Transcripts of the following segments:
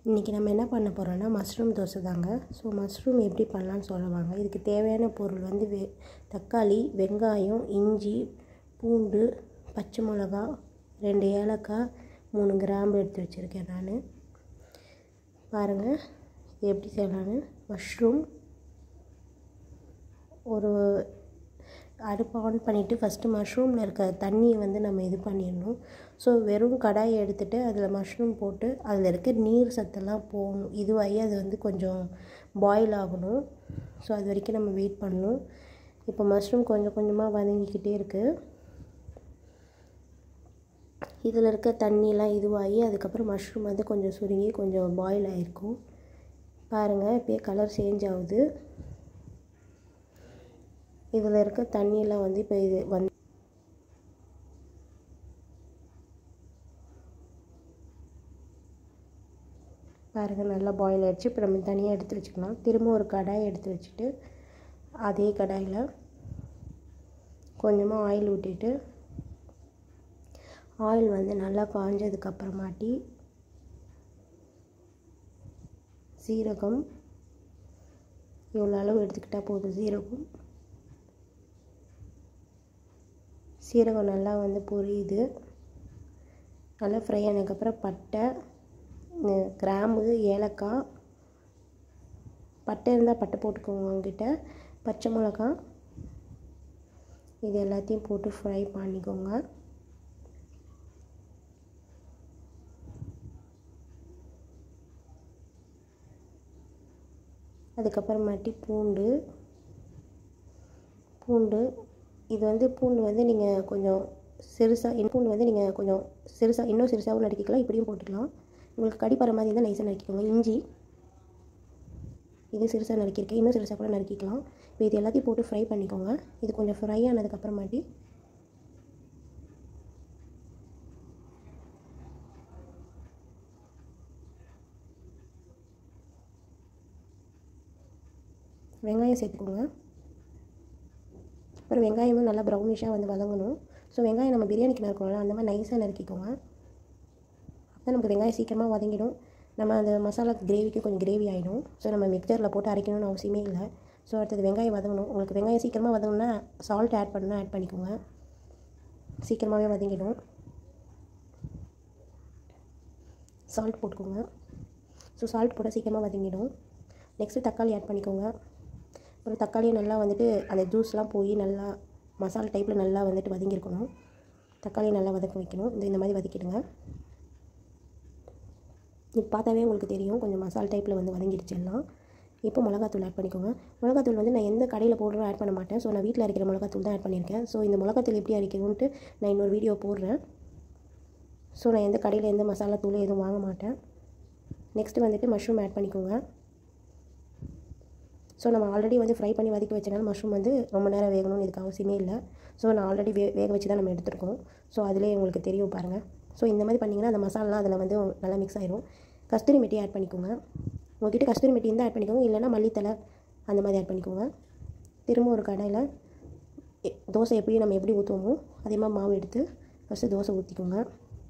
இன்றைக்கி நம்ம என்ன பண்ண போகிறோன்னா மஷ்ரூம் தோசை தாங்க ஸோ மஷ்ரூம் எப்படி பண்ணலான்னு சொல்லுவாங்க இதுக்கு தேவையான பொருள் வந்து வெ தக்காளி வெங்காயம் இஞ்சி பூண்டு பச்சை மிளகா ரெண்டு ஏலக்காய் மூணு கிராம்பு எடுத்து வச்சுருக்கேன் நான் பாருங்கள் இது எப்படி செய்யலான்னு மஷ்ரூம் ஒரு அடுப்பை ஆன் பண்ணிவிட்டு ஃபஸ்ட்டு மஷ்ரூமில் இருக்க தண்ணியை வந்து நம்ம இது பண்ணிடணும் ஸோ வெறும் கடாயை எடுத்துகிட்டு அதில் மஷ்ரூம் போட்டு அதில் இருக்க நீர் சத்தெல்லாம் போகணும் இதுவாகி அது வந்து கொஞ்சம் பாயில் ஆகணும் ஸோ அது வரைக்கும் நம்ம வெயிட் பண்ணணும் இப்போ மஷ்ரூம் கொஞ்சம் கொஞ்சமாக வதங்கிக்கிட்டே இருக்குது இதில் இருக்க தண்ணியெலாம் இதுவாகி அதுக்கப்புறம் மஷ்ரூம் வந்து கொஞ்சம் சுருங்கி கொஞ்சம் பாயில் ஆகிருக்கும் பாருங்கள் இப்போயே கலர் சேஞ்ச் ஆகுது இதில் இருக்க தண்ணியெல்லாம் வந்து இப்போ இது வந்து பாருங்கள் நல்லா பாயில் ஆகிடுச்சு இப்போ நம்ம தனியாக எடுத்து வச்சுக்கலாம் திரும்ப ஒரு கடாய் எடுத்து வச்சுட்டு அதே கடாயில் கொஞ்சமாக ஆயில் ஊற்றிட்டு ஆயில் வந்து நல்லா காஞ்சதுக்கப்புறமாட்டி சீரகம் இவ்வளோ அளவு எடுத்துக்கிட்டால் போதும் சீரகம் சீரகம் நல்லா வந்து பொரியுது நல்லா ஃப்ரை ஆனதுக்கப்புறம் பட்டை கிராம்பு ஏலக்காய் பட்டை இருந்தால் பட்டை போட்டுக்கோங்க உங்ககிட்ட பச்சை மிளகா இது எல்லாத்தையும் போட்டு ஃப்ரை பண்ணிக்கோங்க அதுக்கப்புறமாட்டி பூண்டு பூண்டு இது வந்து பூண்டு வந்து நீங்கள் கொஞ்சம் சிறுசாக பூண்டு வந்து நீங்கள் கொஞ்சம் சிறுசாக இன்னும் சிறுசாகவும் நறுக்கிக்கலாம் இப்படியும் போட்டுக்கலாம் உங்களுக்கு கடிப்பற மாதிரி இருந்தால் நைஸாக நறுக்கிக்கோங்க இஞ்சி இது சிறுசாக நறுக்கியிருக்கேன் இன்னும் சிறுசாக கூட நறுக்கிக்கலாம் இப்போ இது எல்லாத்தையும் போட்டு ஃப்ரை பண்ணிக்கோங்க இது கொஞ்சம் ஃப்ரை ஆனதுக்கப்புறமாட்டி வெங்காயம் சேர்த்துக்கோங்க அப்புறம் வெங்காயமும் நல்லா ப்ரௌனிஷாக வந்து வதங்கணும் ஸோ வெங்காயம் நம்ம பிரியாணிக்கு நறுக்கணும்ல அந்த மாதிரி நைஸாக நறுக்கிக்கோங்க அப்போ நமக்கு வெங்காயம் சீக்கிரமாக வதங்கிடும் நம்ம அந்த மசாலா கிரேவிக்கு கொஞ்சம் கிரேவி ஆகிடும் ஸோ நம்ம மிக்சரில் போட்டு அரைக்கணும்னு அவசியமே இல்லை ஸோ அடுத்தது வெங்காயம் வதங்கணும் உங்களுக்கு வெங்காயம் சீக்கிரமாக வதங்கணும்னா சால்ட் ஆட் பண்ணால் ஆட் பண்ணிக்கோங்க சீக்கிரமாகவே வதங்கிடும் சால்ட் போட்டுக்கோங்க ஸோ சால்ட் போட்டால் சீக்கிரமாக வதங்கிடும் நெக்ஸ்ட்டு தக்காளி ஆட் பண்ணிக்கோங்க அப்புறம் தக்காளியை நல்லா வந்துட்டு அந்த ஜூஸ்லாம் போய் நல்லா மசாலா டைப்பில் நல்லா வந்துட்டு வதங்கியிருக்கணும் தக்காளியை நல்லா வதக்க வைக்கணும் இந்த இந்த மாதிரி வதக்கிடுங்க இது பார்த்தாவே உங்களுக்கு தெரியும் கொஞ்சம் மசாலா டைப்பில் வந்து வதங்கிடுச்சு எல்லாம் இப்போ மிளகாத்தூள் ஆட் பண்ணிக்கோங்க மிளகாத்தூள் வந்து நான் எந்த கடையில் போடுறோம் ஆட் பண்ண மாட்டேன் ஸோ நான் வீட்டில் அரைக்கிற மிளகாத்தூள் தான் ஆட் பண்ணியிருக்கேன் ஸோ இந்த மிளகாத்தூள் எப்படி அரைக்கணும்ன்ட்டு நான் இன்னொரு வீடியோ போடுறேன் ஸோ நான் எந்த கடையில் எந்த மசாலா தூள் எதுவும் வாங்க மாட்டேன் நெக்ஸ்ட்டு வந்துட்டு மஷ்ரூம் ஆட் பண்ணிக்கோங்க ஸோ நம்ம ஆல்ரெடி வந்து ஃப்ரை பண்ணி வதக்கி வச்சனால மஷ்ரூம் வந்து ரொம்ப நேரம் வேகணும்னு இதுக்கு அவசியமே இல்லை ஸோ நான் ஆல்ரெடி வே வேக வச்சு தான் நம்ம எடுத்துருக்கோம் ஸோ அதிலே உங்களுக்கு தெரியும் பாருங்கள் ஸோ இந்த மாதிரி பண்ணிங்கன்னா அந்த மசாலாலாம் அதில் வந்து நல்லா மிக்ஸ் ஆயிடும் கஸ்தூரி மெட்டி ஆட் பண்ணிக்கோங்க உங்ககிட்ட கஸ்தூரி மெட்டி இருந்தால் ஆட் பண்ணிக்கோங்க இல்லைனா மல்லித்தலை அந்த மாதிரி ஆட் பண்ணிக்கோங்க திரும்ப ஒரு கடாயில் தோசை எப்படி நம்ம எப்படி ஊற்றுவோமோ அதே மாதிரி மாவு எடுத்து ஃபஸ்ட்டு தோசை ஊற்றிக்கோங்க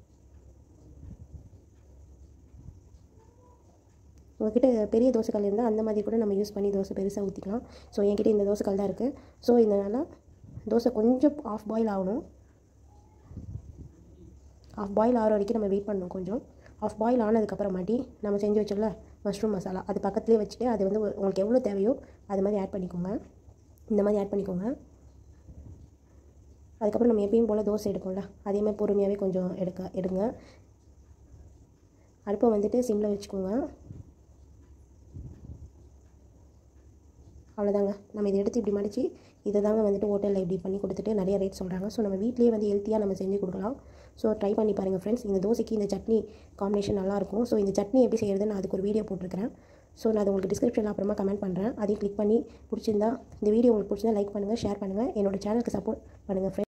உங்கள்கிட்ட பெரிய தோசைக்கல் இருந்தால் அந்த மாதிரி கூட நம்ம யூஸ் பண்ணி தோசை பெருசாக ஊற்றிக்கலாம் ஸோ என்கிட்ட இந்த தோசைக்கல் தான் இருக்குது ஸோ இதனால் தோசை கொஞ்சம் ஆஃப் பாயில் ஆகணும் ஆஃப் பாயில் ஆகிற வரைக்கும் நம்ம வெயிட் பண்ணணும் கொஞ்சம் ஆஃப் பாயில் ஆனதுக்கப்புறமாட்டி நம்ம செஞ்சு வச்சோம்ல மஷ்ரூம் மசாலா அது பக்கத்துலேயே வச்சுட்டு அது வந்து உங்களுக்கு எவ்வளோ தேவையோ அது மாதிரி ஆட் பண்ணிக்கோங்க இந்த மாதிரி ஆட் பண்ணிக்கோங்க அதுக்கப்புறம் நம்ம எப்பயும் போல் தோசை எடுப்போம்ல அதே மாதிரி பொறுமையாகவே கொஞ்சம் எடுக்க எடுங்க அடுப்பை வந்துட்டு சிம்மில் வச்சுக்கோங்க அவ்வளோதாங்க நம்ம இதை எடுத்து இப்படி மடித்து இதை தாங்க வந்துட்டு ஹோட்டலில் இப்படி பண்ணி கொடுத்துட்டு நிறைய ரேட் சொல்கிறாங்க ஸோ நம்ம வீட்லேயே வந்து ஹெல்த்தியாக நம்ம செஞ்சு கொடுக்கலாம் ஸோ ட்ரை பண்ணி பாருங்கள் ஃப்ரெண்ட்ஸ் இந்த தோசைக்கு இந்த சட்னி காம்பினேஷன் நல்லாயிருக்கும் ஸோ இந்த சட்னி எப்படி செய்கிறது நான் அதுக்கு ஒரு வீடியோ போட்டிருக்கிறேன் ஸோ நான் அது உங்களுக்கு டிஸ்கிரிப்ஷனில் அப்புறமா கமெண்ட் பண்ணுறேன் அதையும் கிளிக் பண்ணி பிடிச்சிருந்தா இந்த வீடியோ உங்களுக்கு பிடிச்சிருந்தா லைக் பண்ணுங்கள் ஷேர் பண்ணுங்கள் என்னோடய சேனலுக்கு சப்போர்ட் பண்ணுங்கள் ஃப்ரெண்ட்ஸ்